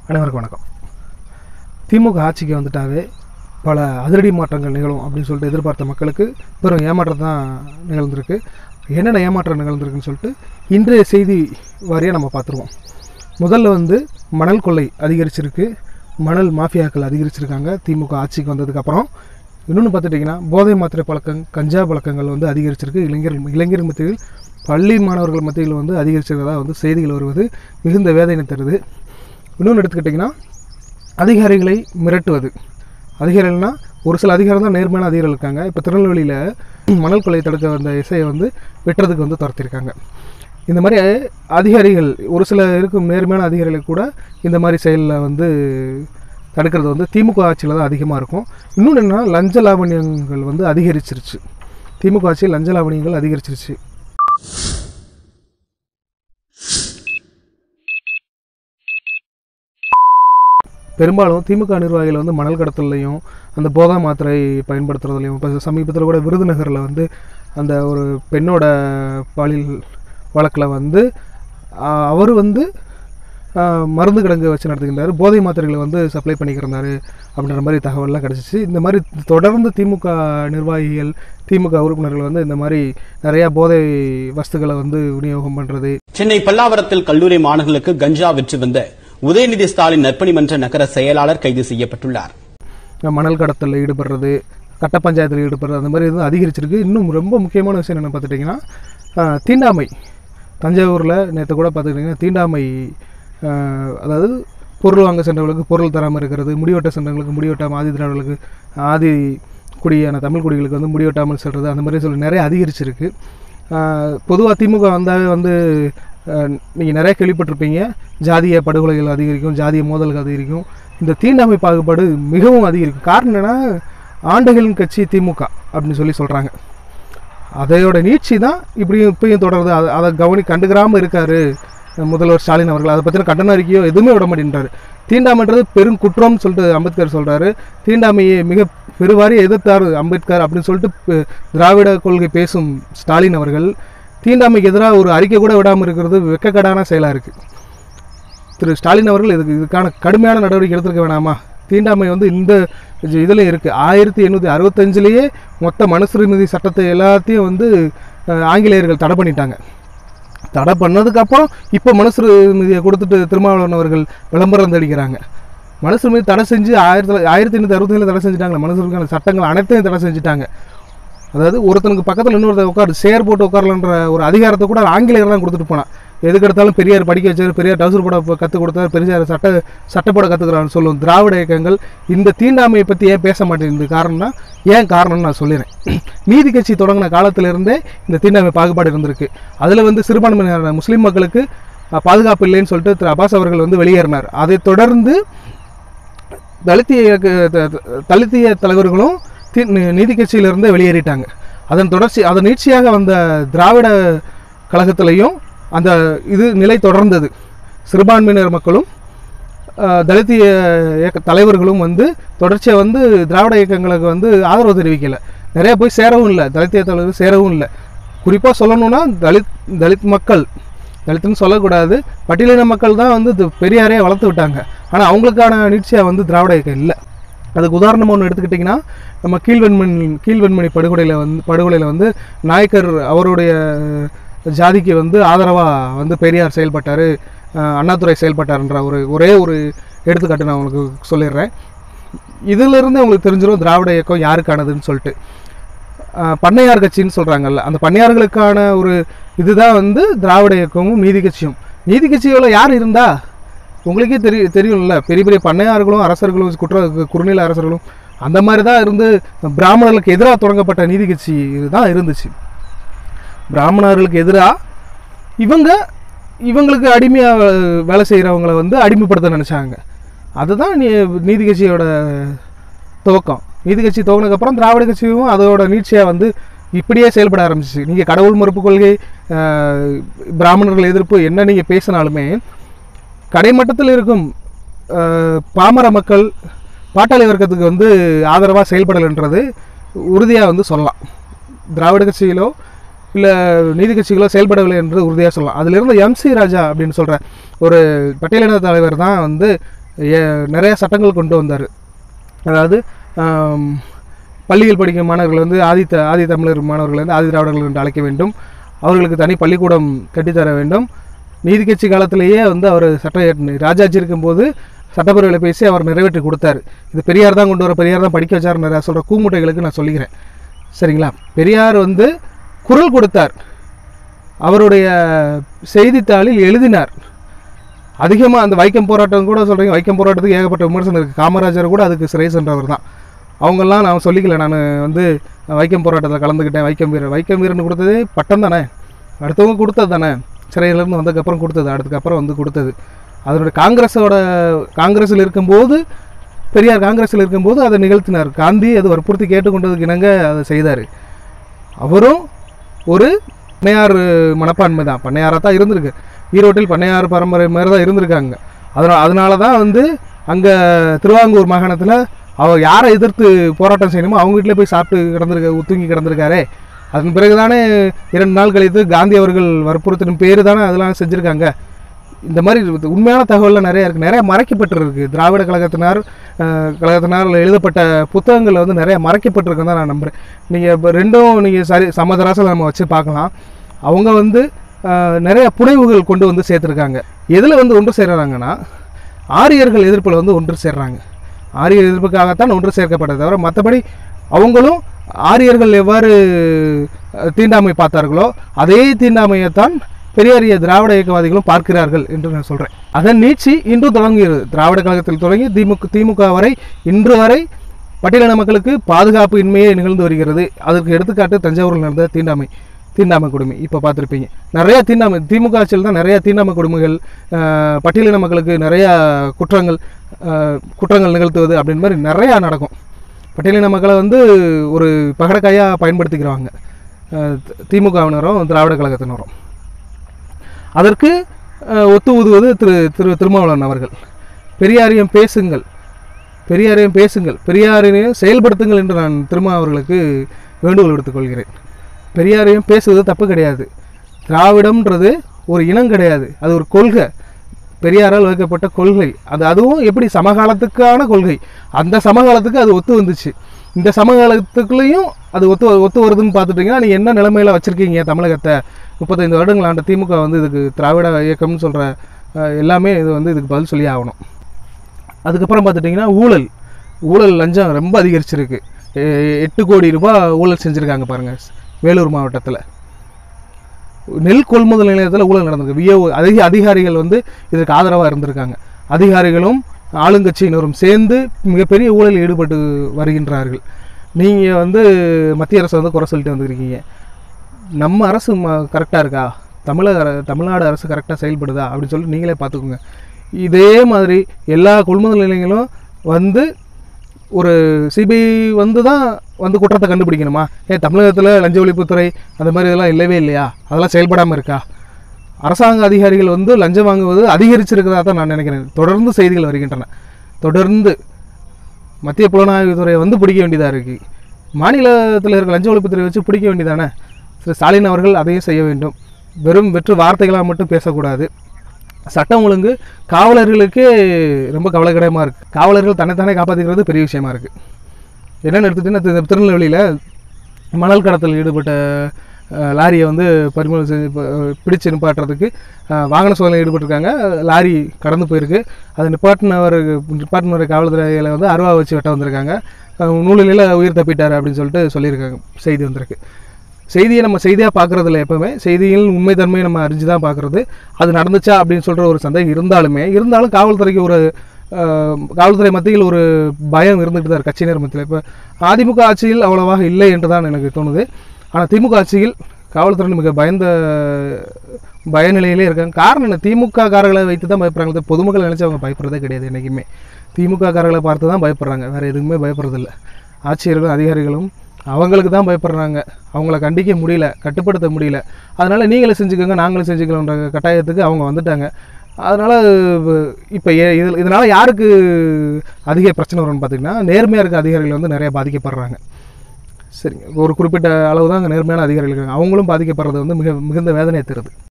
அனைவருக்கும் வணக்கம் திமுக ஆட்சிக்கு வந்துட்டாவே பல அதிரடி மாற்றங்கள் நிகழும் அப்படின்னு சொல்லிட்டு எதிர்பார்த்த மக்களுக்கு பெரும் ஏமாற்றம் தான் நிகழ்ந்திருக்கு என்னென்ன ஏமாற்றம் நிகழ்ந்திருக்குன்னு சொல்லிட்டு இன்றைய செய்தி வாரியாக நம்ம பார்த்துருவோம் முதல்ல வந்து மணல் கொள்ளை அதிகரிச்சிருக்கு மணல் மாஃபியாக்கள் அதிகரிச்சிருக்காங்க திமுக ஆட்சிக்கு வந்ததுக்கப்புறம் இன்னொன்று பார்த்துட்டிங்கன்னா போதை மாத்திரை பழக்கம் கஞ்சா பழக்கங்கள் வந்து அதிகரிச்சிருக்கு இளைஞர் இளைஞர் மத்தியில் பள்ளி மாணவர்கள் மத்தியில் வந்து அதிகரிச்சிருக்கிறதா வந்து செய்திகள் வருவது மிகுந்த வேதனை தருது இன்னொன்று எடுத்துக்கிட்டிங்கன்னா அதிகாரிகளை மிரட்டுவது அதிகாரிகள்னா ஒரு சில அதிகாரம் தான் நேர்மையான அதிகாரிகள் இருக்காங்க இப்போ திருநெல்வேலியில் மணல் கொள்ளை தடுக்க வந்த இசையை வந்து வெட்டுறதுக்கு வந்து துரத்திருக்காங்க இந்த மாதிரி அதிகாரிகள் ஒரு சில இருக்கும் நேர்மையான அதிகாரிகள் கூட இந்த மாதிரி செயலில் வந்து தடுக்கிறது வந்து திமுக ஆட்சியில் தான் அதிகமாக இருக்கும் இன்னொன்று என்னன்னா லஞ்ச லாவணியங்கள் வந்து அதிகரிச்சிருச்சு திமுக ஆட்சியில் லஞ்ச லாவணியங்கள் அதிகரிச்சிருச்சு பெரும்பாலும் திமுக நிர்வாகிகள் வந்து மணல் கடத்தலையும் அந்த போதா மாத்திரை பயன்படுத்துறதுலையும் இப்போ சமீபத்தில் கூட விருதுநகரில் வந்து அந்த ஒரு பெண்ணோட பாலியல் வழக்கில் வந்து அவர் வந்து ஆ, மருந்து கிடங்கு வச்சு நடத்துகின்றார் போதை மாத்திரைகளை வந்து சப்ளை பண்ணிக்கிறாரு அப்படின்ற மாதிரி தகவல்லாம் கிடச்சிச்சு இந்த மாதிரி தொடர்ந்து திமுக நிர்வாகிகள் திமுக உறுப்பினர்கள் வந்து இந்த மாதிரி நிறையா போதை வஸ்துக்களை வந்து விநியோகம் பண்ணுறது சென்னை பல்லாவரத்தில் கல்லூரி மாணவர்களுக்கு கஞ்சா விற்று வந்த உதயநிதி ஸ்டாலின் நற்பணி மன்ற நகர செயலாளர் கைது செய்யப்பட்டுள்ளார் மணல் கடத்தலில் ஈடுபடுறது கட்ட பஞ்சாயத்தில் ஈடுபடுறது அந்த மாதிரி இது அதிகரிச்சிருக்கு இன்னும் ரொம்ப முக்கியமான விஷயம் என்ன பார்த்துட்டிங்கன்னா ஆஹ், தீண்டாமை தஞ்சாவூரில் நேற்று கூட பார்த்துக்கிட்டிங்கன்னா தீண்டாமை ஆஹ், அதாவது பொருள் வாங்க சென்றவர்களுக்கு பொருள் தராமல் இருக்கிறது முடிவெட்ட சென்றவங்களுக்கு முடிவெட்டாமல் ஆதி திராவிடர்களுக்கு ஆதி குடியான தமிழ் குடிகளுக்கு வந்து முடிவெட்டாமல் செல்றது அந்த மாதிரி சொல்லி நிறைய அதிகரிச்சிருக்கு பொதுவாக திமுக வந்தாவே வந்து நீங்கள் நிறைய கேள்விப்பட்டிருப்பீங்க ஜாதிய படுகொலைகள் அதிகரிக்கும் ஜாதிய மோதல்கள் அதிகரிக்கும் இந்த தீண்டாமை பாகுபாடு மிகவும் அதிகரிக்கும் காரணம் என்னன்னா ஆண்டுகளின் கட்சி திமுக அப்படின்னு சொல்லி சொல்கிறாங்க அதையோட நீட்சி தான் இப்படியும் இப்பயும் தொடருது அதை அதை கவனி கண்டுக்கிறாமல் இருக்காரு முதல்வர் ஸ்டாலின் அவர்கள் அதை பற்றின கண்டன அறிக்கையோ எதுவுமே விட மாட்டேன்றாரு தீண்டாமைன்றது பெரும் குற்றம்னு சொல்லிட்டு அம்பேத்கர் சொல்கிறாரு தீண்டாமையை மிக பெருவாரி எதிர்த்தார் அம்பேத்கர் அப்படின்னு சொல்லிட்டு ப- திராவிட கொள்கை பேசும் ஸ்டாலின் அவர்கள் தீண்டாமைக்கு எதிராக ஒரு அறிக்கை கூட விடாமல் இருக்கிறது வெக்கக்கடான செயலாக இருக்குது திரு ஸ்டாலின் அவர்கள் இதுக்கு இதுக்கான கடுமையான நடவடிக்கை எடுத்திருக்க வேணாமா தீண்டாமை வந்து இந்த இதில் இருக்குது ஆயிரத்தி எண்ணூற்றி அறுபத்தஞ்சிலேயே மொத்த மனுஸ்மிருதி சட்டத்தை எல்லாத்தையும் வந்து அஹ், ஆங்கிலேயர்கள் தடை பண்ணிட்டாங்க தடை பண்ணதுக்கப்புறம் இப்போ மனுஸ்மிருதியை கொடுத்துட்டு திருமாவளவன் அவர்கள் விளம்பரம் தெளிக்கிறாங்க மனுஸ்மிருதி தடை செஞ்சு ஆயிரத்தி தொள்ளாயிரத்தி ஆயிரத்தி எண்ணூற்றி அறுபத்தஞ்சில் தடை செஞ்சுட்டாங்க மனுஸ்மிருதிக்கான சட்டங்கள் அனைத்தையும் தடை செஞ்சுட்டாங்க அதாவது ஒருத்தனுக்கு பக்கத்தில் இன்னொருத்தர் உட்காரு சேர் போட்டு உட்காரலன்ற ஒரு அதிகாரத்தை கூட ஆங்கிலேயர் தான் கொடுத்துட்டு போனான் எதுக்கு எடுத்தாலும் பெரியார் படிக்க வச்சார் பெரியார் டவுசர் போட கற்றுக் கொடுத்தார் பெரியார் சட்ட சட்டப்போட கற்றுக்கிறான்னு சொல்லும் திராவிட இயக்கங்கள் இந்த தீண்டாமையை பற்றி ஏன் பேச மாட்டேங்குது காரணம்னா ஏன் காரணம்னு நான் சொல்லிடுறேன் நீதி கட்சி தொடங்கின காலத்திலிருந்தே இந்த தீண்டாமை பாகுபாடு இருந்திருக்கு அதில் வந்து சிறுபான்மையினர் முஸ்லீம் மக்களுக்கு அஹ், பாதுகாப்பு இல்லைன்னு சொல்லிட்டு திரு அப்பாஸ் அவர்கள் வந்து வெளியேறினார் அதைத் தொடர்ந்து தலித்திய இயக்க- த- த- தலித்திய தலைவர்களும் தி- நி- நீதி கட்சியிலிருந்து வெளியேறிட்டாங்க அதன் தொடர்ச்சி அதன் நீட்சியாக வந்த திராவிட கழகத்திலையும் அந்த இது நிலை தொடர்ந்தது சிறுபான்மையினர் மக்களும் ஆஹ், தலித்திய இயக்க தலைவர்களும் வந்து தொடர்ச்சியாக வந்து திராவிட இயக்கங்களுக்கு வந்து ஆதரவு தெரிவிக்கலை நிறைய போய் சேரவும் இல்லை தலித்திய தலைவர் சேரவும் இல்லை குறிப்பாக சொல்லணும்னா தலித் தலித் மக்கள் தலித்துன்னு சொல்லக்கூடாது பட்டியலின மக்கள் தான் வந்து இது பெரியாரே வளர்த்து விட்டாங்க ஆனால் அவங்களுக்கான நீட்சியாக வந்து திராவிட இயக்கம் இல்லை அதுக்கு உதாரணமாக ஒன்று எடுத்துக்கிட்டிங்கன்னா நம்ம கீழ்வெண்மணி கீழ்வெண்மணி படுகொலையில் வந்து படுகொலையில் வந்து நாயக்கர் அவருடைய ஜாதிக்கு வந்து ஆதரவாக வந்து பெரியார் செயல்பட்டார் அண்ணாதுரை செயல்பட்டார்ன்ற ஒரு ஒரே ஒரு எடுத்துக்காட்டு நான் உங்களுக்கு சொல்லிடுறேன் இதிலிருந்து உங்களுக்கு தெரிஞ்சிடும் திராவிட இயக்கம் யாருக்கானதுன்னு சொல்லிட்டு ஆஹ் பண்ணையார் கட்சின்னு சொல்கிறாங்கல்ல அந்த பண்ணையார்களுக்கான ஒரு இதுதான் வந்து திராவிட இயக்கமும் நீதி கட்சியும் நீதி கட்சிகளில் யார் இருந்தா உங்களுக்கே தெரிய தெரியும்ல பெரிய பெரிய பண்ணையார்களும் அரசர்களும் குற்ற குறுநில அரசர்களும் அந்த மாதிரி தான் இருந்து பிராமணர்களுக்கு எதிராக தொடங்கப்பட்ட நீதி கட்சி இதுதான் இருந்துச்சு பிராமணர்களுக்கு எதிராக இவங்க இவங்களுக்கு அடிமையாக வேலை செய்கிறவங்கள வந்து அடிமைப்படுத்த நினச்சாங்க அதுதான் நீ நீதி கட்சியோட துவக்கம் நீதி கட்சி துவங்கினதுக்கப்புறம் திராவிட கட்சியும் அதோட நீட்சியாக வந்து இப்படியே செயல்பட ஆரம்பிச்சிச்சு நீங்கள் கடவுள் மறுப்பு கொள்கை ஆஹ், பிராமணர்கள் எதிர்ப்பு என்ன நீங்கள் பேசினாலுமே கடைமட்டத்தில் இருக்கும் ஆஹ், பாமர மக்கள் பாட்டாளி வர்க்கத்துக்கு வந்து ஆதரவாக செயல்படலைன்றது உறுதியாக வந்து சொல்லலாம் திராவிட கட்சியிலோ இல்லை நீதி கட்சிகளோ செயல்படவில்லை என்று உறுதியாக சொல்லலாம் அதிலிருந்து எம்சி ராஜா அப்படின்னு சொல்கிற ஒரு பட்டியலின தலைவர் தான் வந்து ஏ- நிறைய சட்டங்கள் கொண்டு வந்தார் அதாவது ஆம், பள்ளியில் படிக்கும் மாணவர்கள் வந்து ஆதி த ஆதி தமிழர் மாணவர்கள் வந்து ஆதி திராவிடர்கள் என்று அழைக்க வேண்டும் அவர்களுக்கு தனி பள்ளிக்கூடம் கட்டித்தர வேண்டும் நீதி கட்சி காலத்திலேயே வந்து அவர் சட்ட இயற்றினார். ராஜாஜி இருக்கும்போது சட்டப்பேரவையில் பேசி அவர் நிறைவேற்றி கொடுத்தாரு இது பெரியார் தான் கொண்டு வர பெரியார் தான் படிக்க வச்சார் நிறையா சொல்கிற கூமுட்டைகளுக்கு நான் சொல்லிக்கிறேன் சரிங்களா பெரியார் வந்து குரல் கொடுத்தார் அவருடைய செய்தித்தாளில் எழுதினார் அதிகமாக அந்த வைக்கம் போராட்டம் கூட சொல்கிறீங்க வைக்கம் போராட்டத்துக்கு ஏகப்பட்ட விமர்சனம் இருக்குது காமராஜர் கூட அதுக்கு சிறை சென்றவர் தான் அவங்கெல்லாம் நான் சொல்லிக்கல நான் வந்து வைக்கம் போராட்டத்தில் கலந்துக்கிட்டேன் வைக்கம் வீரர் வைக்கம் வீரன் கொடுத்ததே பட்டம் தானே அடுத்தவங்க கொடுத்தது தானே சிறையிலேருந்து வந்ததுக்கப்புறம் கொடுத்தது அதுக்கப்புறம் வந்து கொடுத்தது அதனுடைய காங்கிரஸோட காங்கிரஸில் இருக்கும்போது பெரியார் காங்கிரஸில் இருக்கும்போது அதை நிகழ்த்தினார் காந்தி அது வற்புறுத்தி கேட்டுக்கொண்டதுக்கு இணங்க அதை செய்தார் அவரும் ஒரு பண்ணையார் மனப்பான்மை தான் பண்ணையாராக தான் இருந்திருக்கு ஈரோட்டில் பண்ணையார் பரம்பரை மாதிரி தான் இருந்திருக்காங்க அதனால் அதனால தான் வந்து அங்கே திருவாங்கூர் மாகாணத்தில் அவர் யாரை எதிர்த்து போராட்டம் செய்யணுமோ அவங்க வீட்டில் போய் சாப்பிட்டு கிடந்திருக்க தூங்கி கிடந்திருக்காரே அதன் பிறகு தானே இரண்டு நாள் கழித்து காந்தி அவர்கள் வற்புறுத்தின பேர் தானே அதெல்லாம் செஞ்சுருக்காங்க இந்த மாதிரி இது உண்மையான தகவல்லாம் நிறைய இருக்குது நிறைய மறைக்கப்பட்டிருக்கு திராவிட கழகத்தினார் அஹ், கழகத்தினால் எழுதப்பட்ட புத்தகங்களில் வந்து நிறைய மறைக்கப்பட்டிருக்குன்னு தான் நான் நம்புகிறேன் நீங்கள் இப்போ ரெண்டும் நீங்கள் சரி சமதராசில் நம்ம வச்சு பார்க்கலாம் அவங்க வந்து அஹ், நிறைய புனைவுகள் கொண்டு வந்து சேர்த்துருக்காங்க எதில் வந்து ஒன்று சேர்றாங்கன்னா ஆரியர்கள் எதிர்ப்பில் வந்து ஒன்று சேர்றாங்க ஆரியர் எதிர்ப்புக்காகத்தான் ஒன்று சேர்க்கப்பட்டது தவிர மற்றபடி அவங்களும் ஆரியர்கள் எவ்வாறு அஹ், தீண்டாமை பார்த்தார்களோ அதே தீண்டாமையைத்தான் பெரியாரிய திராவிட இயக்கவாதிகளும் பார்க்கிறார்கள் என்று நான் சொல்கிறேன் அதன் நீட்சி இன்று தொடங்குகிறது திராவிட கழகத்தில் தொடங்கி திமுக திமுக வரை இன்று வரை பட்டியலின மக்களுக்கு பாதுகாப்பு இன்மையே நிகழ்ந்து வருகிறது அதற்கு எடுத்துக்காட்டு தஞ்சாவூரில் நடந்த தீண்டாமை தீண்டாமை கொடுமை இப்போ பார்த்துருப்பீங்க நிறைய தீண்டாமை திமுக ஆட்சியில் தான் நிறைய தீண்டாமை கொடுமைகள் அஹ், பட்டியலின மக்களுக்கு நிறைய குற்றங்கள் அஹ், குற்றங்கள் நிகழ்த்துவது அப்படின்னு மாதிரி நிறையா நடக்கும் பட்டியலின மக்களை வந்து ஒரு பகடக்காயாக பயன்படுத்திக்கிறாங்க அஹ், திமுகவினரும் திராவிட கழகத்தினரும் அதற்கு அஹ், ஒத்து ஊதுவது திரு திரு திருமாவளவன் அவர்கள் பெரியாரியம் பேசுங்கள் பெரியாரையும் பேசுங்கள் பெரியாரையும் செயல்படுத்துங்கள் என்று நான் திருமா அவர்களுக்கு வேண்டுகோள் விடுத்துக் கொள்கிறேன் பெரியாரையும் பேசுவது தப்பு கிடையாது திராவிடம்ன்றது ஒரு இனம் கிடையாது அது ஒரு கொள்கை பெரியாரால் வகுக்கப்பட்ட கொள்கை அது அதுவும் எப்படி சமகாலத்துக்கான கொள்கை அந்த சமகாலத்துக்கு அது ஒத்து வந்துச்சு இந்த சமகாலத்துக்குள்ளேயும் அது ஒத்து ஒத்து வருதுன்னு பார்த்துட்டிங்கன்னா நீங்கள் என்ன நிலைமையில வச்சுருக்கீங்க தமிழகத்தை முப்பத்தைந்து வருடங்கள் ஆண்ட திமுக வந்து இதுக்கு திராவிட இயக்கம்னு சொல்கிற எல்லாமே இது வந்து இதுக்கு பதில் சொல்லி ஆகணும் அதுக்கப்புறம் பார்த்துட்டிங்கன்னா ஊழல் ஊழல் லஞ்சம் ரொம்ப அதிகரிச்சிருக்கு எ- எட்டு கோடி ரூபாய் ஊழல் செஞ்சுருக்காங்க பாருங்கள் வேலூர் மாவட்டத்தில் நெல் கொள்முதல் நிலையத்தில் ஊழல் நடந்திருக்கு விஏஓ அதிக அதிகாரிகள் வந்து இதற்கு ஆதரவாக இருந்திருக்காங்க அதிகாரிகளும் ஆளுங்கட்சியினரும் சேர்ந்து மிகப்பெரிய ஊழலில் ஈடுபட்டு வருகின்றார்கள் நீங்கள் வந்து மத்திய அரசு வந்து குறை சொல்லிட்டு வந்திருக்கீங்க நம்ம அரசு கரெக்டாக இருக்கா தமிழக அர- தமிழ்நாடு அரசு கரெக்டாக செயல்படுதா அப்படின்னு சொல்லிட்டு நீங்களே பார்த்துக்கோங்க இதே மாதிரி எல்லா கொள்முதல் நிலையங்களும் வந்து ஒரு சிபிஐ வந்து தான் வந்து குற்றத்தை கண்டுபிடிக்கணுமா ஏன் தமிழகத்தில் லஞ்ச ஒழிப்புத்துறை அந்த மாதிரி இதெல்லாம் இல்லவே இல்லையா அதெல்லாம் செயல்படாமல் இருக்கா அரசாங்க அதிகாரிகள் வந்து லஞ்சம் வாங்குவது அதிகரிச்சிருக்கிறதா தான் நான் நினைக்கிறேன் தொடர்ந்து செய்திகள் வருகின்றன தொடர்ந்து மத்திய புலனாய்வுத்துறையை வந்து பிடிக்க வேண்டியதாக இருக்குது மாநிலத்தில் இருக்க லஞ்ச ஒழிப்புத்துறை வச்சு பிடிக்க வேண்டியதானே திரு ஸ்டாலின் அவர்கள் அதையும் செய்ய வேண்டும் வெறும் வெற்று வார்த்தைகளாக மட்டும் பேசக்கூடாது சட்டம் ஒழுங்கு காவலர்களுக்கே ரொம்ப கவலைக்கிடமாக இருக்குது காவலர்கள் தன்னைத்தானே காப்பாற்றிக்கிறது பெரிய விஷயமா இருக்குது என்னென்னு எடுத்துகிட்டிங்கன்னா திரு- திருநெல்வேலியில் மணல் கடத்தல் ஈடுபட்ட அஹ், லாரியை வந்து பறிமுதல் செஞ்சு ப- பிடிச்சு நிப்பாட்டுறதுக்கு அஹ், வாகன சோதனை ஈடுபட்டிருக்காங்க லாரி கடந்து போயிருக்கு அது நிப்பாட்டினவர் நிப்பாட்டினவர் காவல்துறையில் வந்து அருவா வச்சு வெட்ட வந்திருக்காங்க அஹ், நூலில் உயிர் தப்பிட்டார் அப்படின்னு சொல்லிட்டு சொல்லியிருக்காங்க செய்தி வந்திருக்கு செய்தியை நம்ம செய்தியாக பார்க்குறதில்ல எப்பவுமே செய்தியில் உண்மைத்தன்மையை நம்ம அறிஞ்சு தான் பார்க்குறது அது நடந்துச்சா அப்படின்னு சொல்கிற ஒரு சந்தேகம் இருந்தாலுமே இருந்தாலும் காவல்துறைக்கு ஒரு அஹ், காவல்துறை மத்தியில் ஒரு பயம் இருந்துகிட்டு தான் இருக்கு கட்சியினர் மத்தியில் இப்போ அதிமுக ஆட்சியில் அவ்வளவாக இல்லை என்று தான் எனக்கு தோணுது ஆனால் திமுக ஆட்சியில் காவல்துறை மிக பயந்த பயநிலையிலே இருக்காங்க காரணம் என்ன திமுக காரர்களை வைத்து தான் பயப்படுறாங்க தவிர பொதுமக்கள் நினச்சி அவங்க பயப்படுறதே கிடையாது என்றைக்குமே திமுக காரர்களை பார்த்து தான் பயப்படுறாங்க வேறு எதுவுமே பயப்படுறதில்ல ஆட்சியர்களும் அதிகாரிகளும் அவங்களுக்கு தான் பயப்படுறாங்க அவங்கள கண்டிக்க முடியல கட்டுப்படுத்த முடியல அதனால் நீங்களே செஞ்சுக்கோங்க நாங்களும் செஞ்சுக்கலாம்ன்ற கட்டாயத்துக்கு அவங்க வந்துட்டாங்க அதனால் இப்போ இதில் இதனால் யாருக்கு அதிக பிரச்சனை வரும்னு பார்த்தீங்கன்னா நேர்மையாக இருக்க அதிகாரிகள் வந்து நிறைய பாதிக்கப்படுறாங்க சரிங்க ஒரு குறிப்பிட்ட அளவு தான் அங்கே நேர்மையான அதிகாரிகள் இருக்காங்க அவங்களும் பாதிக்கப்படுறது வந்து மிக மிகுந்த வேதனையை தருது